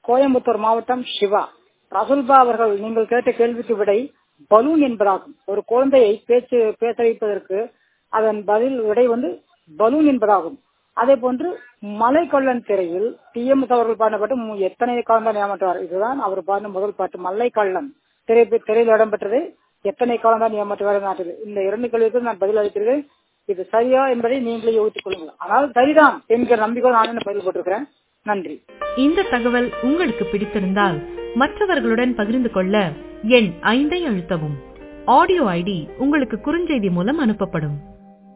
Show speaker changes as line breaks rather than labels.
கோயம்புத்தூர் மாவட்டம் சிவா ரசுல்பா அவர்கள் நீங்கள் கேட்ட கேள்விக்கு விடை பலூன் என்பதாகும் ஒரு குழந்தையை பேச்சு பேச வைப்பதற்கு அதன் பதில் விடை வந்து பலூன் என்பதாகும் அதே போன்று மலைக்கள்ளன் திரையில் டி எம் எஸ் அவர்கள் பாடின பாட்டு மு- எத்தனை காலம் தான் ஏமாற்றுவார் இதுதான் அவர் பாடின முதல் பாட்டு மல்லைக்கள்ளன் திரை திரையில் இடம்பெற்றது எத்தனை காலம் தான் ஏமாற்றுவார் நாட்டில் இந்த இரண்டு கேள்விக்கும் நான் பதில் அளித்திருக்கேன் இது சரியா என்பதை நீங்களே யோசித்துக் கொள்ளுங்கள் ஆனால் சரிதான் என்கிற நம்பிக்கை நான் என்ன பதில் போட்டிருக்கிறேன் நன்றி
இந்த தகவல் உங்களுக்கு பிடித்திருந்தால் மற்றவர்களுடன் பகிர்ந்து கொள்ள எண் ஐந்தை அழுத்தவும் ஆடியோ ஐடி உங்களுக்கு குறுஞ்செய்தி மூலம் அனுப்பப்படும்